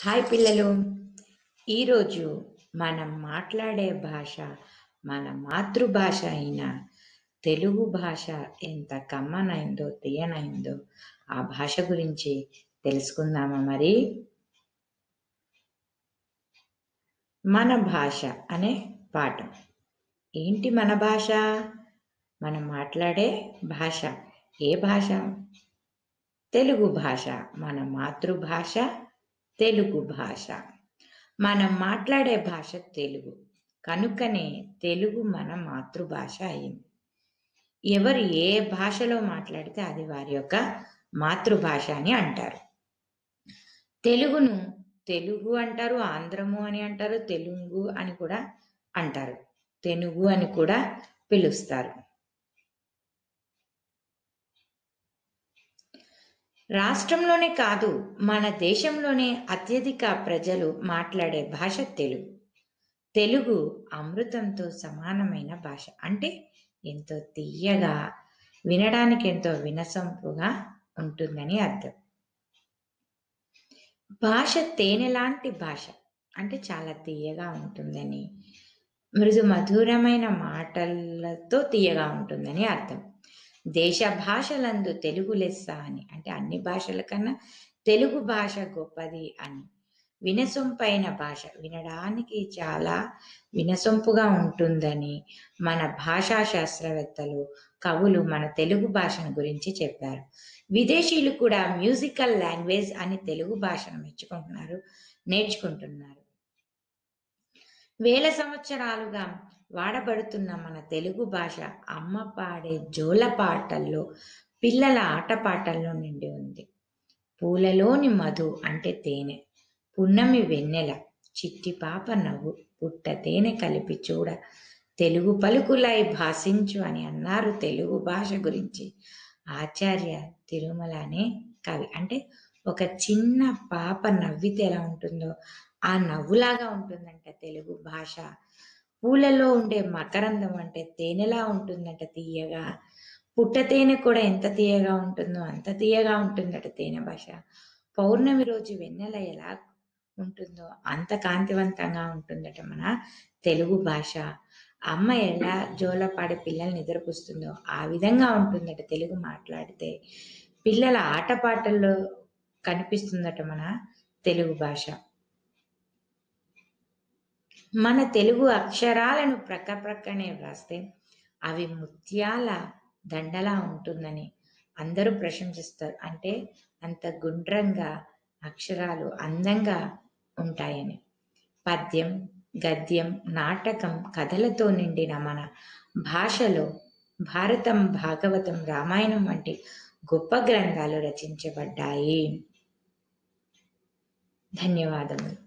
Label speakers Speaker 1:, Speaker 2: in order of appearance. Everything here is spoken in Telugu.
Speaker 1: హాయ్ పిల్లలు ఈరోజు మనం మాట్లాడే భాష మన మాతృభాష అయిన తెలుగు భాష ఎంత కమ్మనైందో తీయనైందో ఆ భాష గురించి తెలుసుకుందామా మరి మన భాష అనే పాఠం ఏంటి మన భాష మనం మాట్లాడే భాష ఏ భాష తెలుగు భాష మన మాతృభాష తెలుగు భాష మనం మాట్లాడే భాష తెలుగు కనుకనే తెలుగు మన మాతృభాష అయింది ఎవరు ఏ భాషలో మాట్లాడితే అది వారి యొక్క మాతృభాష అని అంటారు తెలుగును తెలుగు అంటారు ఆంధ్రము అని అంటారు తెలుగు అని కూడా అంటారు తెనుగు అని కూడా పిలుస్తారు రాష్ట్రంలోనే కాదు మన దేశంలోనే అత్యధిక ప్రజలు మాట్లాడే భాష తెలుగు తెలుగు అమృతంతో సమానమైన భాష అంటే ఎంతో తీయగా వినడానికి ఎంతో వినసొంపుగా ఉంటుందని అర్థం భాష తేనె లాంటి భాష అంటే చాలా తీయగా ఉంటుందని మృదు మధురమైన మాటలతో తీయగా ఉంటుందని అర్థం దేశ భాషలందు తెలుగు లెస్స అని అంటే అన్ని భాషల కన్నా తెలుగు భాష గొప్పది అని వినసొంపైన భాష వినడానికి చాలా వినసొంపుగా ఉంటుందని మన భాషా శాస్త్రవేత్తలు కవులు మన తెలుగు భాషను గురించి చెప్పారు విదేశీయులు కూడా మ్యూజికల్ లాంగ్వేజ్ అని తెలుగు భాషను మెచ్చుకుంటున్నారు నేర్చుకుంటున్నారు వేల సంవత్సరాలుగా వాడబడుతున్న మన తెలుగు భాష అమ్మ పాడే జోల పాటల్లో పిల్లల ఆటపాటల్లో నిండి ఉంది పూలలోని మధు అంటే తేనె పున్నమి వెన్నెల చిట్టి పాప నవ్వు పుట్ట తేనె కలిపి చూడ తెలుగు పలుకులై భాషించు అని అన్నారు తెలుగు భాష గురించి ఆచార్య తిరుమల అనే కవి అంటే ఒక చిన్న పాప నవ్వితే ఎలా ఉంటుందో ఆ నవ్వులాగా ఉంటుందంట తెలుగు భాష పూలలో ఉండే మకరందం అంటే తేనెలా ఉంటుందంట తీయగా పుట్ట తేనె కూడా ఎంత తీయగా ఉంటుందో అంత తీయగా ఉంటుందట తేనె భాష పౌర్ణమి రోజు వెన్నెల ఎలా ఉంటుందో అంత కాంతివంతంగా ఉంటుందట మన తెలుగు భాష అమ్మ ఎలా జోలపాడి పిల్లల్ని నిద్రపుస్తుందో ఆ విధంగా ఉంటుందట తెలుగు మాట్లాడితే పిల్లల ఆటపాటల్లో కనిపిస్తుందట మన తెలుగు భాష మన తెలుగు అక్షరాలను ప్రక్క ప్రక్కనే వ్రాస్తే అవి ముత్యాల దండలా ఉంటుందని అందరూ ప్రశంసిస్తారు అంటే అంత గుండ్రంగా అక్షరాలు అందంగా ఉంటాయని పద్యం గద్యం నాటకం కథలతో నిండిన మన భాషలో భారతం భాగవతం రామాయణం వంటి గొప్ప గ్రంథాలు రచించబడ్డాయి ధన్యవాదములు